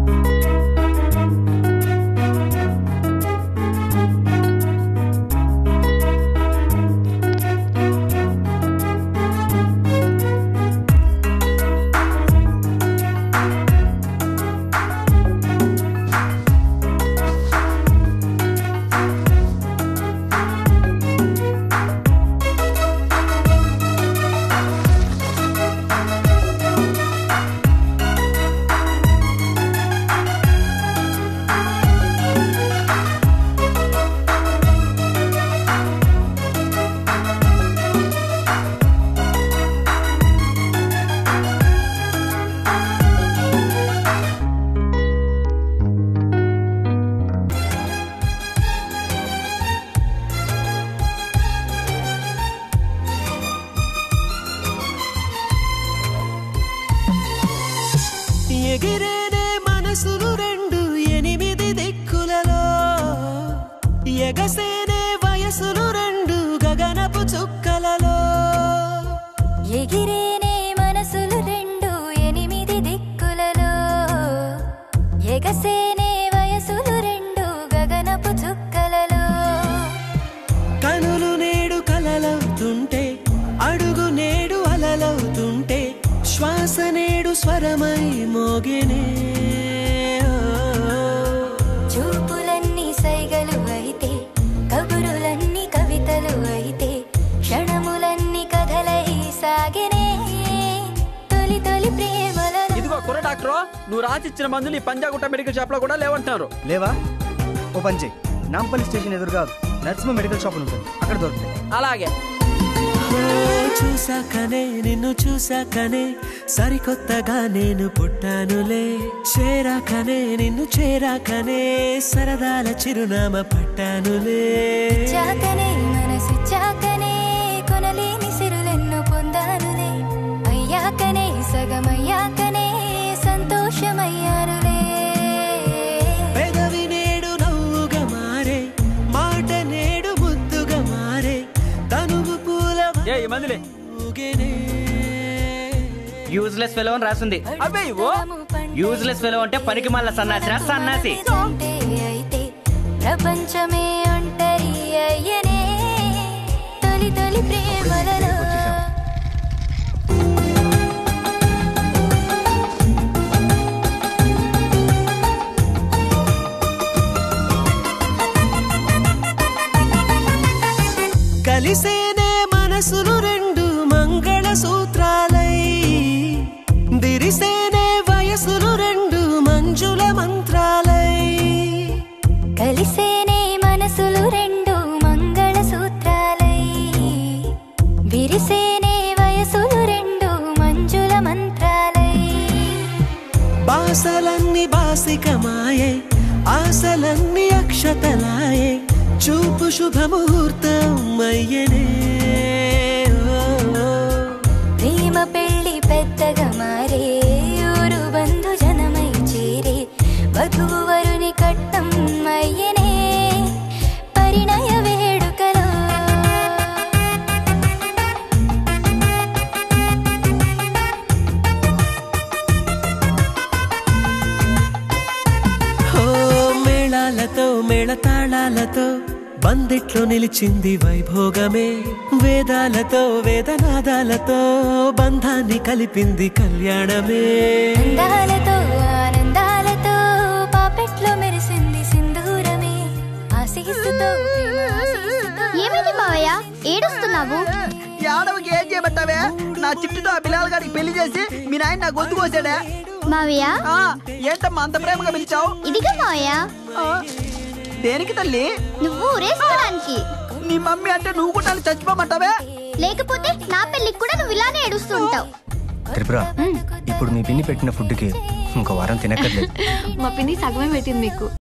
ఎగిరేనే మనసులు రెండు ఎనిమిది దిక్కులలో ఎగసేనే వయసులు రెండు గగనపు చుక్కలలో ఎగిరేనే మనసులు రెండు ఎనిమిది దిక్కులలో ఎగసేనే వయసులు రెండు గగనపు చుక్కలలో కనులు నేడు కలలవుతుంటే అడుగు నేడు అలలవుతుంటే శ్వాస నేడు స్వరమై మోగినే చూపులన్నీ సైగలు అయితే కబురులన్నీ కవితలు అయితే క్షణములన్నీ కథలై సాగినే తొలి తొలి ప్రేమలలో ఇదిగో కుర్ర డాక్టర్ నువ్వు రాసిచ్చిన మందులు ఈ పంజాగుట్ట మెడికల్ షాప్ లో కూడా లేవంటున్నారు లేవా ఓ పని చేయి నాంపల్లి స్టేషన్ ఎదురుగా నర్సింహ మెడికల్ షాప్ అని ఉంటుంది అక్కడ దొరుకుతాయి అలాగే ఓ, చూసాకనే నిన్ను చూసాకనే సరికొత్తగా నేను పుట్టానులే చేరాకనే నిన్ను చేరాకనే సరదాల చిరునామా పట్టానులే చాకనే మనసు చాకనే కొనలేని సిరులెన్నో పొందానులే అయ్యాకనే సగమయ్యాకనే సంతోషమయ్యానులే పెదవి నేడు నవ్వుగా మారే మాట నేడు ముద్దుగా మారే తనువు పూల ఏ ఈ మందులే ఊగెనే. యూజ్లెస్ ఫెలో అని రాసింది అవే ఇవ్వు యూజ్లెస్ ఫెలో అంటే పనికి మళ్ళా సన్నాసి రా సన్నాసి అంటే అయితే ప్రపంచమే ఒంటరి అయ్యనే తొలి తొలి ప్రేమలలో కలిసేనే మనసులు రెండు మంగళ సూత్రాలై దిరిసేనే వయసులు రెండు మంజుల మంత్రాలై కలిసేనే మనసులు రెండు మంగళ సూత్రాలై విరిసేనే వయసులు రెండు మంజుల మంత్రాలై బాసలన్నీ బాసికమాయే ఆశలన్నీ అక్షతలాయే చూపు శుభముహూర్తం అయ్యనే ఓ, ఓ. ప్రేమ పెళ్లి పెద్దగా మారే ఊరు బంధు జనమై చేరే వధూవరుని కట్టం అయ్యనే పరిణయ వేడుకలో ఓ మేళాలతో మేళతాళాలతో బందిట్లో నిలిచింది వైభోగమే వేదాలతో వేదనాదాలతో బంధాన్ని కలిపింది కళ్యాణమే అందాలతో ఆనందాలతో పాపెట్లో మెరిసింది సింధూరమే ఆశిస్తుతో ప్రేమ ఆశిస్తుతో ఏమైంది మావయ్య ఏడుస్తున్నావు యాదవకి ఏం చేయబట్టావే నా చిట్టుతో ఆ పిల్లల గారికి పెళ్లి చేసి మీ నాయన నా గొంతు కోసాడే మావయ్య ఆ, ఏంటమ్మా అంత ప్రేమగా పిలిచావు ఇదిగో మావయ్య దేనికి తల్లి నువ్వు ఊరేసుకోవడానికి నీ మమ్మీ అంటే నువ్వు కూడా నన్ను చచ్చిపోమంటావే లేకపోతే నా పెళ్ళికి కూడా నువ్వు ఇలానే ఏడుస్తూ ఉంటావు త్రిపుర ఇప్పుడు మీ పిన్ని పెట్టిన ఫుడ్కి ఇంకో వారం తినక్కర్లేదు మా పిన్ని సగమే పెట్టింది మీకు